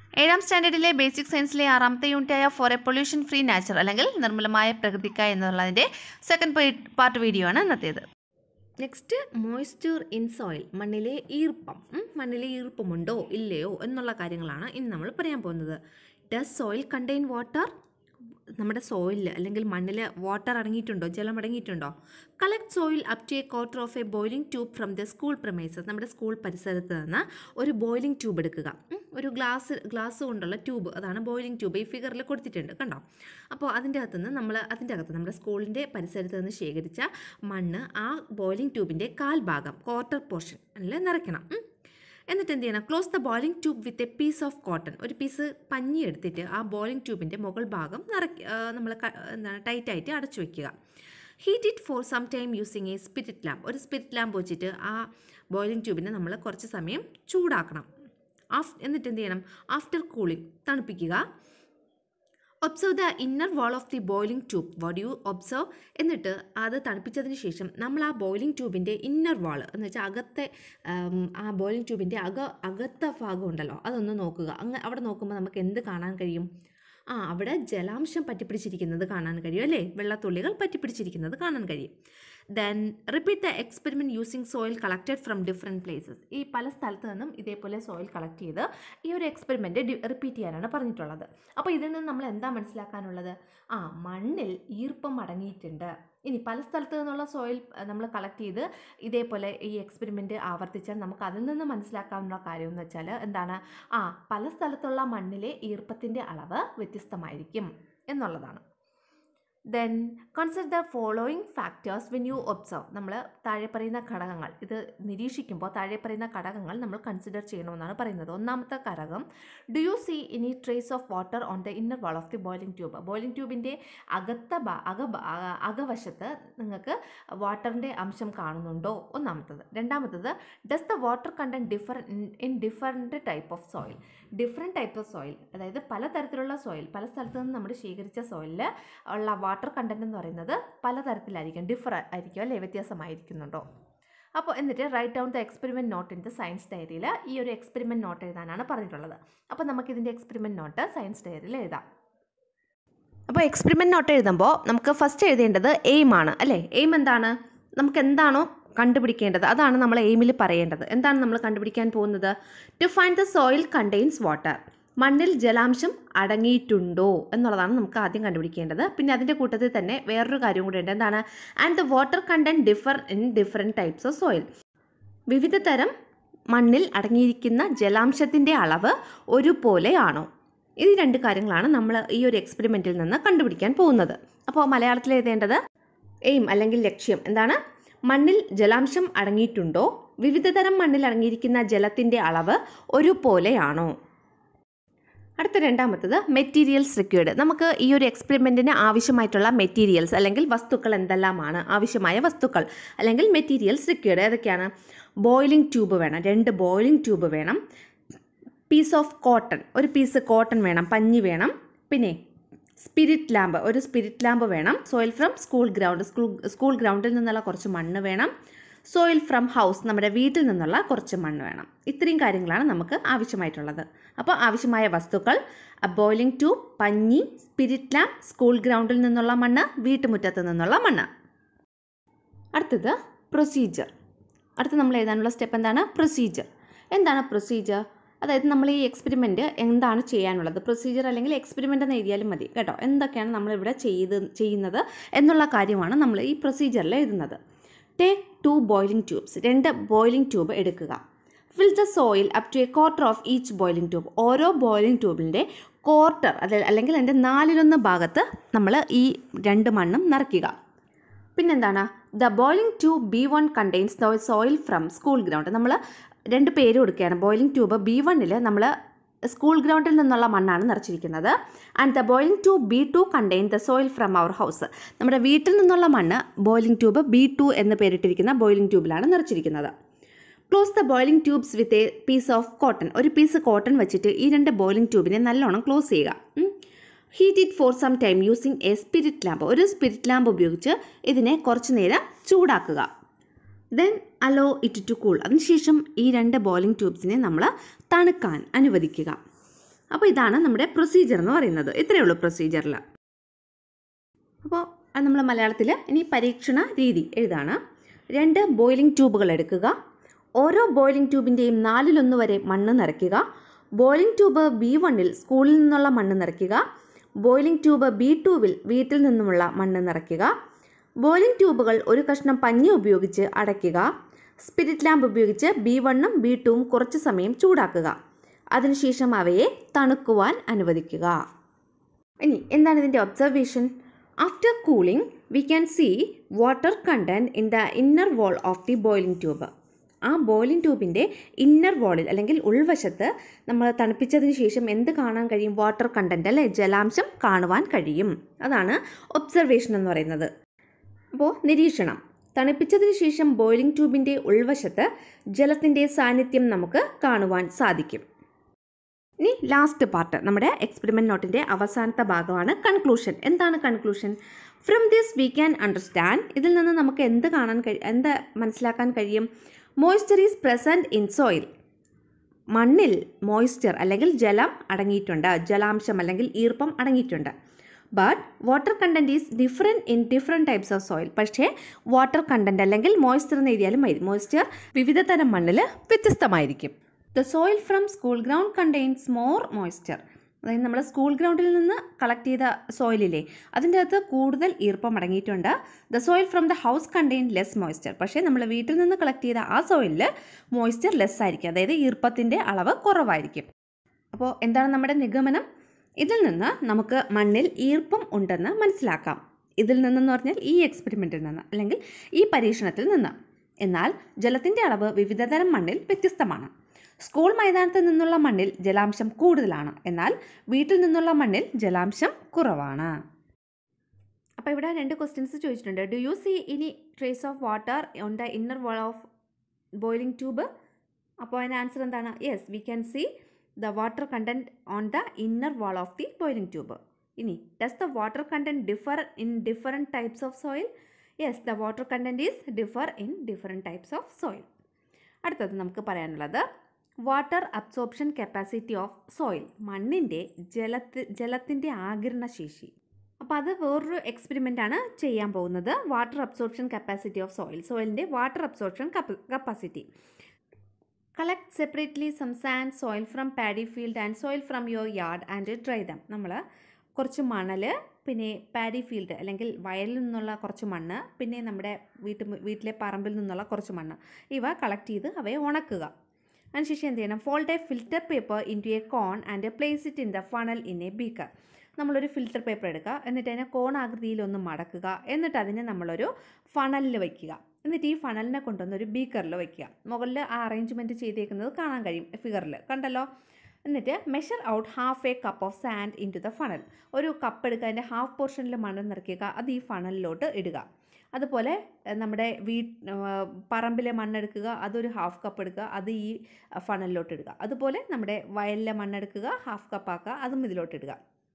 ഏഴാം സ്റ്റാൻഡേർഡിലെ ബേസിക് സയൻസിലെ ആറാമത്തെ യൂണിറ്റായ for a pollution free nature അല്ലെങ്കിൽ നിർമ്മലമായ പ്രകൃതിക്കായി എന്നുള്ളതിൻ്റെ സെക്കൻഡ് പാർട്ട് വീഡിയോ ആണ് ഇന്നത്തേത് നെക്സ്റ്റ് മോയ്സ്ചർ ഇൻ സോയിൽ മണ്ണിലെ ഈർപ്പം ഉം, മണ്ണിലെ ഈർപ്പമുണ്ടോ ഇല്ലയോ എന്നുള്ള കാര്യങ്ങളാണ് ഇനി നമ്മൾ പറയാൻ പോകുന്നത് ഡസ് സോയിൽ കണ്ടെയ്ൻ വാട്ടർ നമ്മുടെ സോയിലിൽ അല്ലെങ്കിൽ മണ്ണിൽ വാട്ടർ അടങ്ങിയിട്ടുണ്ടോ ജലം അടങ്ങിയിട്ടുണ്ടോ collect soil up to a quarter of a boiling tube from the school premises നമ്മുടെ സ്കൂൾ പരിസരത്ത് നിന്ന് ഒരു ബോയിലിംഗ് ട്യൂബ് എടുക്കുക ഉം, ഒരു ഗ്ലാസ് ഗ്ലാസ് കൊണ്ടുള്ള ട്യൂബ് അതാണ് ബോയിലിംഗ് ട്യൂബ് ഈ ഫിഗറിൽ കൊടുത്തിട്ടുണ്ട് കണ്ടോ അപ്പോൾ അതിൻ്റെ അകത്ത് നിന്ന് നമ്മൾ അതിൻ്റെ അകത്ത് നമ്മുടെ സ്കൂളിൻ്റെ പരിസരത്ത് നിന്ന് ശേഖരിച്ച മണ്ണ് ആ ബോയിലിംഗ് ട്യൂബിൻ്റെ കാൽഭാഗം ക്വാർട്ടർ പോർഷൻ അല്ലെ നിറയ്ക്കണം ഉം. എന്നിട്ട് എന്ത് ചെയ്യണം close the boiling tube with a piece of cotton ഒരു പീസ് പഞ്ഞി എടുത്തിട്ട് ആ ബോയിലിംഗ് ട്യൂബിൻ്റെ മുകൾ ഭാഗം നിറയ്ക്ക നമ്മൾ എന്താണ് ടൈറ്റായിട്ട് അടച്ചു വയ്ക്കുക heat it for some time using a spirit lamp ഒരു സ്പിരിറ്റ് ലാമ്പ് വെച്ചിട്ട് ആ ബോയിലിംഗ് ട്യൂബിനെ നമ്മൾ കുറച്ച് സമയം ചൂടാക്കണം ആഫ് എന്നിട്ട് എന്ത് ചെയ്യണം ആഫ്റ്റർ കൂളിംഗ് തണുപ്പിക്കുക observe the inner wall of the boiling tube what you observe എന്നിട്ട് അത് തണുപ്പിച്ചതിന് ശേഷം നമ്മൾ ആ ബോയിലിംഗ് ട്യൂബിൻ്റെ ഇന്നർ വാൾ എന്ന് വെച്ചാൽ അകത്തെ ഉം, ആ ബോയിലിംഗ് ട്യൂബിൻ്റെ അക അകത്ത ഭാഗം ഉണ്ടല്ലോ അതൊന്ന് നോക്കുക അങ്ങ് അവിടെ നോക്കുമ്പോൾ നമുക്ക് എന്ത് കാണാൻ കഴിയും ആ അവിടെ ജലാംശം പറ്റിപ്പിടിച്ചിരിക്കുന്നത് കാണാൻ കഴിയും അല്ലേ വെള്ളത്തുള്ളികൾ പറ്റിപ്പിടിച്ചിരിക്കുന്നത് കാണാൻ കഴിയും then repeat the experiment using soil collected from different places ഈ പല സ്ഥലത്ത് നിന്നും ഇതേപോലെ സോയിൽ കളക്ട് ചെയ്ത് ഈ ഒരു എക്സ്പെരിമെൻറ്റ് റിപ്പീറ്റ് ചെയ്യാനാണ് പറഞ്ഞിട്ടുള്ളത് അപ്പോൾ ഇതിൽ നിന്ന് നമ്മൾ എന്താ മനസ്സിലാക്കാനുള്ളത് ആ മണ്ണിൽ ഈർപ്പം അടങ്ങിയിട്ടുണ്ട് ഇനി പല സ്ഥലത്ത് നിന്നുള്ള സോയിൽ നമ്മൾ കളക്ട് ചെയ്ത് ഇതേപോലെ ഈ എക്സ്പെരിമെൻറ്റ് ആവർത്തിച്ചാൽ നമുക്ക് അതിൽ നിന്ന് മനസ്സിലാക്കാവുന്ന കാര്യം എന്ന് വെച്ചാൽ എന്താണ് ആ പല സ്ഥലത്തുള്ള മണ്ണിലെ ഈർപ്പത്തിൻ്റെ അളവ് വ്യത്യസ്തമായിരിക്കും എന്നുള്ളതാണ് then consider the following factors when you observe നമ്മൾ താഴെ പറയുന്ന ഘടകങ്ങൾ ഇത് നിരീക്ഷിക്കുമ്പോൾ താഴെ പറയുന്ന ഘടകങ്ങൾ നമ്മൾ കൺസിഡർ ചെയ്യണമെന്നാണ് പറയുന്നത് ഒന്നാമത്തെ ഘടകം do you see any trace of water on the inner wall of the boiling tube boiling ട്യൂബിൻ്റെ അകത്ത ഭാ- അക ഭാ- അക- അകവശത്ത് നിങ്ങൾക്ക് വാട്ടറിൻ്റെ അംശം കാണുന്നുണ്ടോ ഒന്നാമത്തത് രണ്ടാമത്തത് does the water content differ in different type of soil different type of soil അതായത് പലതരത്തിലുള്ള സോയിൽ പല സ്ഥലത്തു നിന്ന് നമ്മൾ ശേഖരിച്ച സോയിലിൽ ഉള്ള വാട്ടർ കണ്ടന്റ് എന്ന് പറയുന്നത് പലതരത്തിലായിരിക്കും ഡിഫർ ആയിരിക്കും അല്ലേ വ്യത്യാസമായിരിക്കുന്നുണ്ടോ അപ്പോൾ എന്നിട്ട് write down the experiment note in the science ഡയറിയിൽ ഈ ഒരു എക്സ്പെരിമെൻറ്റ് നോട്ട് എഴുതാനാണ് പറഞ്ഞിട്ടുള്ളത് അപ്പോൾ നമുക്ക് ഇതിൻ്റെ എക്സ്പെരിമെൻറ്റ് നോട്ട് സയൻസ് ഡയറിയിൽ എഴുതാം അപ്പോൾ എക്സ്പെരിമെൻ്റ് നോട്ട് എഴുതുമ്പോൾ നമുക്ക് ഫസ്റ്റ് എഴുതേണ്ടത് എയിം ആണ് അല്ലേ എയിം എന്താണ് നമുക്ക് എന്താണോ കണ്ടുപിടിക്കേണ്ടത് അതാണ് നമ്മൾ എയിമിൽ പറയേണ്ടത് എന്താണ് നമ്മൾ കണ്ടുപിടിക്കാൻ പോകുന്നത് to find the soil contains water മണ്ണിൽ ജലാംശം അടങ്ങിയിട്ടുണ്ടോ എന്നുള്ളതാണ് നമുക്ക് ആദ്യം കണ്ടുപിടിക്കേണ്ടത് പിന്നെ അതിൻ്റെ കൂട്ടത്തിൽ തന്നെ വേറൊരു കാര്യം കൂടി ഉണ്ട് എന്താണ് and the water content differ in different types of soil വിവിധ തരം മണ്ണിൽ അടങ്ങിയിരിക്കുന്ന ജലാംശത്തിൻ്റെ അളവ് ഒരുപോലെയാണോ ഈ രണ്ട് കാര്യങ്ങളാണ് നമ്മൾ ഈ ഒരു എക്സ്പെരിമെൻറ്റിൽ നിന്ന് കണ്ടുപിടിക്കാൻ പോകുന്നത് അപ്പോൾ മലയാളത്തിൽ എഴുതേണ്ടത് എയിം അല്ലെങ്കിൽ ലക്ഷ്യം എന്താണ് മണ്ണിൽ ജലാംശം അടങ്ങിയിട്ടുണ്ടോ വിവിധ തരം മണ്ണിൽ അടങ്ങിയിരിക്കുന്ന ജലത്തിൻ്റെ അളവ് ഒരുപോലെയാണോ അടുത്ത രണ്ടാമത്തത് മെറ്റീരിയൽസ് റിക്വേർഡ് നമുക്ക് ഈ ഒരു എക്സ്പെരിമെൻറ്റിന് ആവശ്യമായിട്ടുള്ള മെറ്റീരിയൽസ് അല്ലെങ്കിൽ വസ്തുക്കൾ എന്തെല്ലാമാണ് ആവശ്യമായ വസ്തുക്കൾ അല്ലെങ്കിൽ മെറ്റീരിയൽസ് റിക്വേർഡ് ഏതൊക്കെയാണ് ബോയിലിംഗ് ട്യൂബ് വേണം രണ്ട് ബോയിലിംഗ് ട്യൂബ് വേണം പീസ് ഓഫ് കോട്ടൺ ഒരു പീസ് കോട്ടൺ വേണം പഞ്ഞി വേണം പിന്നെ സ്പിരിറ്റ് ലാമ്പ് ഒരു സ്പിരിറ്റ് ലാമ്പ് വേണം soil from school ground school school ഗ്രൗണ്ടിൽ നിന്നുള്ള കുറച്ച് മണ്ണ് വേണം സോയിൽ ഫ്രം ഹൗസ് നമ്മുടെ വീട്ടിൽ നിന്നുള്ള കുറച്ച് മണ്ണ് വേണം ഇത്രയും കാര്യങ്ങളാണ് നമുക്ക് ആവശ്യമായിട്ടുള്ളത് അപ്പോൾ ആവശ്യമായ വസ്തുക്കൾ ബോയിലിംഗ് ട്യൂബ് പഞ്ഞി സ്പിരിറ്റ് ലാമ്പ് സ്കൂൾ ഗ്രൗണ്ടിൽ നിന്നുള്ള മണ്ണ് വീട്ടുമുറ്റത്ത് നിന്നുള്ള മണ്ണ് അടുത്തത് പ്രൊസീജിയർ അടുത്ത് നമ്മൾ എഴുതാനുള്ള സ്റ്റെപ്പ് എന്താണ് പ്രൊസീജിയർ എന്താണ് പ്രൊസീജിയർ അതായത് നമ്മൾ ഈ എക്സ്പെരിമെൻറ്റ് എന്താണ് ചെയ്യാനുള്ളത് പ്രൊസീജിയർ അല്ലെങ്കിൽ എക്സ്പെരിമെൻ്റ് എന്ന് എഴുതിയാലും മതി കേട്ടോ എന്തൊക്കെയാണ് നമ്മളിവിടെ ചെയ്ത് ചെയ്യുന്നത് എന്നുള്ള കാര്യമാണ് നമ്മൾ ഈ പ്രൊസീജിയറിൽ എഴുതുന്നത് ടേക്ക് ടു ബോയിലിംഗ് ട്യൂബ്സ് രണ്ട് ബോയിലിംഗ് ട്യൂബ് എടുക്കുക fill the soil up to a quarter of each boiling tube ഓരോ ബോയിലിംഗ് ട്യൂബിൻ്റെ ക്വാർട്ടർ അല്ലെ അല്ലെങ്കിൽ അതിൻ്റെ നാലിലൊന്ന് ഭാഗത്ത് നമ്മൾ ഈ രണ്ട് മണ്ണും നിറയ്ക്കുക പിന്നെന്താണ് the boiling tube B one contains the soil from school ground നമ്മൾ രണ്ട് പേര് കൊടുക്കുകയാണ് ബോയിലിംഗ് ട്യൂബ് ബി വണ്ണിൽ നമ്മൾ സ്കൂൾ ഗ്രൗണ്ടിൽ നിന്നുള്ള മണ്ണാണ് നിറച്ചിരിക്കുന്നത് and the boiling tube B two contain the soil from our house നമ്മുടെ വീട്ടിൽ നിന്നുള്ള മണ്ണ് ബോയിലിംഗ് ട്യൂബ് ബി ടു എന്ന് പേരിട്ടിരിക്കുന്ന ബോയിലിംഗ് ട്യൂബിലാണ് നിറച്ചിരിക്കുന്നത് close the boiling tubes with a piece of cotton ഒരു പീസ് കോട്ടൺ വെച്ചിട്ട് ഈ രണ്ട് ബോയിലിംഗ് ട്യൂബിനെ നല്ലോണം ക്ലോസ് ചെയ്യുക heat it for some time using a spirit lamp ഒരു സ്പിരിറ്റ് ലാമ്പ് ഉപയോഗിച്ച് ഇതിനെ കുറച്ച് നേരം ചൂടാക്കുക then allow it to cool അതിനുശേഷം ഈ രണ്ട് ബോയിലിംഗ് ട്യൂബ്സിനെ നമ്മൾ തണുക്കാൻ അനുവദിക്കുക അപ്പോൾ ഇതാണ് നമ്മുടെ പ്രൊസീജിയർ എന്ന് പറയുന്നത് ഇത്രയേ ഉള്ളൂ പ്രൊസീജിയറിൽ അപ്പോൾ അത് നമ്മൾ മലയാളത്തിൽ ഇനി പരീക്ഷണ രീതി എഴുതാണ് രണ്ട് ബോയിലിംഗ് ട്യൂബുകൾ എടുക്കുക ഓരോ ബോയിലിംഗ് ട്യൂബിൻ്റെയും നാലിലൊന്ന് വരെ മണ്ണ് നിറയ്ക്കുക ബോയിലിംഗ് ട്യൂബ് ബി വണ്ണിൽ സ്കൂളിൽ നിന്നുള്ള മണ്ണ് നിറയ്ക്കുക ബോയിലിംഗ് ട്യൂബ് ബി ടൂവിൽ വീട്ടിൽ നിന്നുമുള്ള മണ്ണ് നിറയ്ക്കുക ബോയിലിംഗ് ട്യൂബുകൾ ഒരു കഷ്ണം പഞ്ഞി ഉപയോഗിച്ച് അടയ്ക്കുക സ്പിരിറ്റ് ലാമ്പ് ഉപയോഗിച്ച് ബി വണ്ണും ബി ടൂവും കുറച്ച് സമയം ചൂടാക്കുക അതിനുശേഷം അവയെ തണുക്കുവാൻ അനുവദിക്കുക ഇനി എന്താണ് ഇതിൻ്റെ observation after cooling we can see water content in the inner wall of the boiling tube ആ ബോയിലിംഗ് ട്യൂബിൻ്റെ ഇന്നർ വാളിൽ അല്ലെങ്കിൽ ഉൾവശത്ത് നമ്മൾ തണുപ്പിച്ചതിന് ശേഷം എന്ത് കാണാൻ കഴിയും വാട്ടർ കണ്ടൻറ്റ് അല്ലേ ജലാംശം കാണുവാൻ കഴിയും അതാണ് ഒബ്സർവേഷൻ എന്ന് പറയുന്നത് അപ്പോൾ നിരീക്ഷണം തണുപ്പിച്ചതിന് ശേഷം ബോയിലിംഗ് ട്യൂബിൻ്റെ ഉൾവശത്ത് ജലത്തിൻ്റെ സാന്നിധ്യം നമുക്ക് കാണുവാൻ സാധിക്കും ഇനി ലാസ്റ്റ് പാർട്ട് നമ്മുടെ എക്സ്പെരിമെൻറ്റ് നോട്ടിൻ്റെ അവസാനത്തെ ഭാഗമാണ് കൺക്ലൂഷൻ എന്താണ് conclusion from this we can understand ഇതിൽ നിന്ന് നമുക്ക് എന്ത് കാണാൻ കഴിയും എന്ത് മനസ്സിലാക്കാൻ കഴിയും moisture is present in soil മണ്ണിൽ മോയ്സ്ചർ അല്ലെങ്കിൽ ജലം അടങ്ങിയിട്ടുണ്ട് ജലാംശം അല്ലെങ്കിൽ ഈർപ്പം അടങ്ങിയിട്ടുണ്ട് but water content is different in different types of soil പക്ഷേ വാട്ടർ കണ്ടൻറ്റ് അല്ലെങ്കിൽ മോയ്സ്ചർ എന്ന് എഴുതിയാലും മതി മോയ്സ്ചർ വിവിധ തരം മണ്ണിൽ വ്യത്യസ്തമായിരിക്കും the soil from school ground contains more moisture അതായത് നമ്മൾ സ്കൂൾ ഗ്രൗണ്ടിൽ നിന്ന് കളക്ട് ചെയ്ത സോയിലില്ലേ അതിൻ്റെ അകത്ത് കൂടുതൽ ഈർപ്പം അടങ്ങിയിട്ടുണ്ട് the soil from the house contain less moisture പക്ഷേ നമ്മൾ വീട്ടിൽ നിന്ന് കളക്ട് ചെയ്ത ആ സോയിലിൽ മോയ്സ്ചർ ലെസ് ആയിരിക്കും അതായത് ഈർപ്പത്തിൻ്റെ അളവ് കുറവായിരിക്കും അപ്പോൾ എന്താണ് നമ്മുടെ നിഗമനം ഇതിൽ നിന്ന് നമുക്ക് മണ്ണിൽ ഈർപ്പം ഉണ്ടെന്ന് മനസ്സിലാക്കാം ഇതിൽ നിന്നെന്ന് പറഞ്ഞാൽ ഈ എക്സ്പെരിമെൻറ്റിൽ നിന്ന് അല്ലെങ്കിൽ ഈ പരീക്ഷണത്തിൽ നിന്ന് എന്നാൽ ജലത്തിൻ്റെ അളവ് വിവിധതരം മണ്ണിൽ വ്യത്യസ്തമാണ് സ്കൂൾ മൈതാനത്ത് നിന്നുള്ള മണ്ണിൽ ജലാംശം കൂടുതലാണ് എന്നാൽ വീട്ടിൽ നിന്നുള്ള മണ്ണിൽ ജലാംശം കുറവാണ് അപ്പോൾ ഇവിടെ രണ്ട് ക്വസ്റ്റ്യൻസ് ചോദിച്ചിട്ടുണ്ട് do you see any trace of water on the inner wall of boiling tube അപ്പോൾ അതിന് ആൻസർ എന്താണ് yes we can see the water content on the inner wall of the boiling tube ഇനി does the water content differ in different types of soil yes the water content is differ in different types of soil അടുത്തത് നമുക്ക് പറയാനുള്ളത് water absorption capacity of soil മണ്ണിൻ്റെ ജലത്തി ജലത്തിൻ്റെ ആകിരണശേഷി അപ്പോൾ അത് വേറൊരു എക്സ്പെരിമെൻ്റ് ആണ് ചെയ്യാൻ പോകുന്നത് water absorption capacity of soil സോയിലിൻ്റെ water absorption capacity collect separately some sand soil from paddy field and soil from your yard and dry them നമ്മൾ കുറച്ച് മണൽ പിന്നെ പാഡി ഫീൽഡ് അല്ലെങ്കിൽ വയലിൽ നിന്നുള്ള കുറച്ച് മണ്ണ് പിന്നെ നമ്മുടെ വീട്ടു വീട്ടിലെ പറമ്പിൽ നിന്നുള്ള കുറച്ച് മണ്ണ് ഇവ കളക്ട് ചെയ്ത് അവയെ ഉണക്കുക അതിനുശേഷം എന്ത് ചെയ്യണം fold a filter paper into a cone and place it in the funnel in a beaker നമ്മളൊരു ഫിൽറ്റർ പേപ്പർ എടുക്കുക എന്നിട്ട് അതിനെ കോൺ ആകൃതിയിലൊന്ന് മടക്കുക എന്നിട്ട് അതിനെ നമ്മളൊരു ഫണലിൽ വയ്ക്കുക എന്നിട്ട് ഈ ഫണലിനെ കൊണ്ടുവന്ന് ഒരു ബീക്കറിൽ വയ്ക്കുക മുകളിൽ ആ അറേഞ്ച്മെൻറ്റ് ചെയ്തേക്കുന്നത് കാണാൻ കഴിയും ഫിഗറിൽ കണ്ടല്ലോ എന്നിട്ട് measure out half a cup of sand into the funnel ഒരു കപ്പ് എടുക്കുക അതിൻ്റെ ഹാഫ് പോർഷനിൽ മണ്ണ് നിറയ്ക്കുക അത് ഈ ഫണലിലോട്ട് ഇടുക അതുപോലെ നമ്മുടെ വീ പറമ്പിലെ മണ്ണെടുക്കുക അതൊരു ഹാഫ് കപ്പ് എടുക്കുക അത് ഈ ഫണലിലോട്ട് ഇടുക അതുപോലെ നമ്മുടെ വയലിലെ മണ്ണെടുക്കുക ഹാഫ് കപ്പ് ആക്കുക അതും ഇതിലോട്ട് ഇടുക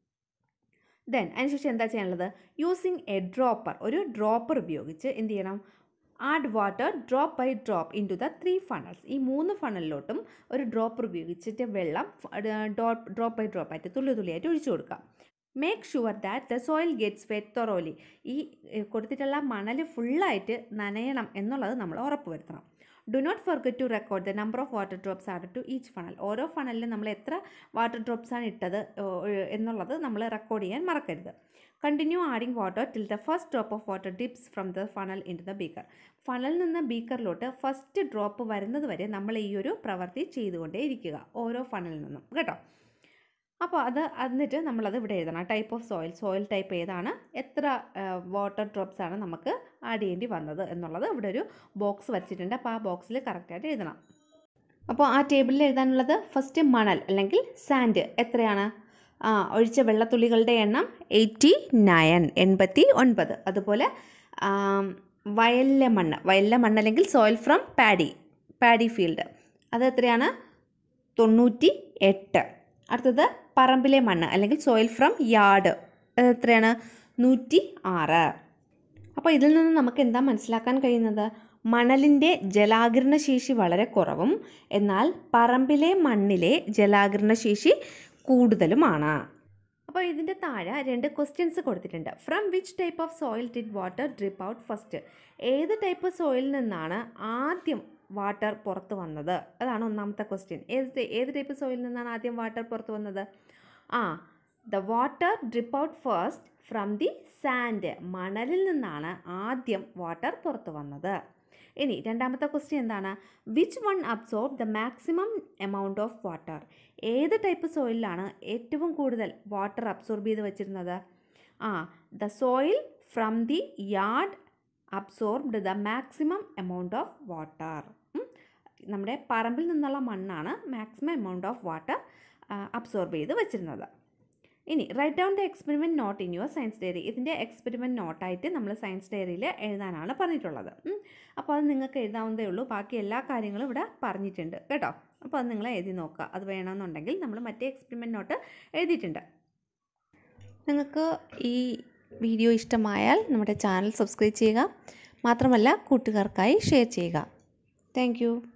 ദെൻ അതിനുശേഷം എന്താ ചെയ്യാനുള്ളത് യൂസിങ് എ ഡ്രോപ്പർ ഒരു ഡ്രോപ്പർ ഉപയോഗിച്ച് എന്ത് ചെയ്യണം add water drop by drop into the three funnels ഈ മൂന്ന് ഫണലിലോട്ടും ഒരു ഡ്രോപ്പർ ഉപയോഗിച്ചിട്ട് വെള്ളം ഡ്രോപ്പ് ബൈ ഡ്രോപ്പ് ആയിട്ട് തുള്ളി തുള്ളിയായിട്ട് ഒഴിച്ചു കൊടുക്കുക make sure that the soil gets wet thoroughly ഈ കൊടുത്തിട്ടുള്ള മണൽ ഫുള്ളായിട്ട് നനയണം എന്നുള്ളത് നമ്മൾ ഉറപ്പ് വരുത്തണം do not forget to record the number of water drops add to each funnel ഓരോ ഫണലിലും നമ്മൾ എത്ര വാട്ടർ ഡ്രോപ്സ് ആണ് ഇട്ടത് എന്നുള്ളത് നമ്മൾ റെക്കോർഡ് ചെയ്യാൻ മറക്കരുത് continue adding water till the first drop of water dips from the funnel into the beaker ഫണലിൽ നിന്ന് ബീക്കറിലോട്ട് ഫസ്റ്റ് ഡ്രോപ്പ് വരുന്നത് വരെ നമ്മൾ ഈ ഒരു പ്രവൃത്തി ചെയ്തുകൊണ്ടേ ഇരിക്കുക ഓരോ ഫണലിൽ നിന്നും കേട്ടോ അപ്പോൾ അത് എന്നിട്ട് നമ്മളത് ഇവിടെ എഴുതണം type of soil soil type ഏതാണ് എത്ര വാട്ടർ ഡ്രോപ്സ് ആണ് നമുക്ക് ആഡ് ചെയ്യേണ്ടി വന്നത് എന്നുള്ളത് ഇവിടെ ഒരു ബോക്സ് വരച്ചിട്ടുണ്ട് അപ്പോൾ ആ ബോക്സിൽ കറക്റ്റായിട്ട് എഴുതണം അപ്പോൾ ആ ടേബിളിൽ എഴുതാനുള്ളത് ഫസ്റ്റ് മണൽ അല്ലെങ്കിൽ സാൻഡ് എത്രയാണ് ആ ഒഴിച്ച വെള്ളത്തുള്ളികളുടെ എണ്ണം എയ്റ്റി നയൻ എൺപത്തി ഒൻപത് അതുപോലെ വയലിലെ മണ്ണ് വയലിലെ മണ്ണ് അല്ലെങ്കിൽ soil from paddy paddy field അത് എത്രയാണ് തൊണ്ണൂറ്റി എട്ട് അടുത്തത് പറമ്പിലെ മണ്ണ് അല്ലെങ്കിൽ സോയിൽ ഫ്രം യാർഡ് അത് എത്രയാണ് നൂറ്റി ആറ് അപ്പോൾ ഇതിൽ നിന്ന് നമുക്ക് എന്താ മനസ്സിലാക്കാൻ കഴിയുന്നത് മണലിൻ്റെ ജലാകിരണ ശേഷി വളരെ കുറവും എന്നാൽ പറമ്പിലെ മണ്ണിലെ ജലാകിരണ ശേഷി കൂടുതലുമാണ് അപ്പോൾ ഇതിൻ്റെ താഴെ രണ്ട് ക്വസ്റ്റ്യൻസ് കൊടുത്തിട്ടുണ്ട് from which type of soil did water drip out first ഏത് ടൈപ്പ് സോയിലിൽ നിന്നാണ് ആദ്യം വാട്ടർ പുറത്ത് വന്നത് അതാണ് ഒന്നാമത്തെ ക്വസ്റ്റ്യൻ ഏത് ടൈ- ഏത് ടൈപ്പ് സോയിലിൽ നിന്നാണ് ആദ്യം വാട്ടർ പുറത്ത് വന്നത് ആ the water drip out first from the sand മണലിൽ നിന്നാണ് ആദ്യം വാട്ടർ പുറത്ത് വന്നത് ഇനി രണ്ടാമത്തെ ക്വസ്റ്റ്യൻ എന്താണ് which one absorb the maximum amount of water ഏത് ടൈപ്പ് സോയിലാണ് ഏറ്റവും കൂടുതൽ വാട്ടർ അബ്സോർബ് ചെയ്ത് വെച്ചിരുന്നത് ആ the soil from the yard absorbed the maximum amount of water നമ്മുടെ പറമ്പിൽ നിന്നുള്ള മണ്ണാണ് maximum amount of water absorb ചെയ്ത് വെച്ചിരുന്നത് ഇനി write down the experiment note in your science diary ഇതിൻ്റെ എക്സ്പെരിമെൻറ്റ് നോട്ടായിട്ട് നമ്മൾ സയൻസ് ഡയറിയിൽ എഴുതാനാണ് പറഞ്ഞിട്ടുള്ളത് ഉം. അപ്പോൾ അത് നിങ്ങൾക്ക് എഴുതാവുന്നതേ ഉള്ളൂ ബാക്കി എല്ലാ കാര്യങ്ങളും ഇവിടെ പറഞ്ഞിട്ടുണ്ട് കേട്ടോ അപ്പോൾ അത് നിങ്ങൾ എഴുതി നോക്കുക അത് വേണമെന്നുണ്ടെങ്കിൽ നമ്മൾ മറ്റേ എക്സ്പെരിമെൻറ്റ് നോട്ട് എഴുതിയിട്ടുണ്ട് നിങ്ങൾക്ക് ഈ വീഡിയോ ഇഷ്ടമായാൽ നമ്മുടെ ചാനൽ സബ്സ്ക്രൈബ് ചെയ്യുക മാത്രമല്ല കൂട്ടുകാർക്കായി ഷെയർ ചെയ്യുക താങ്ക്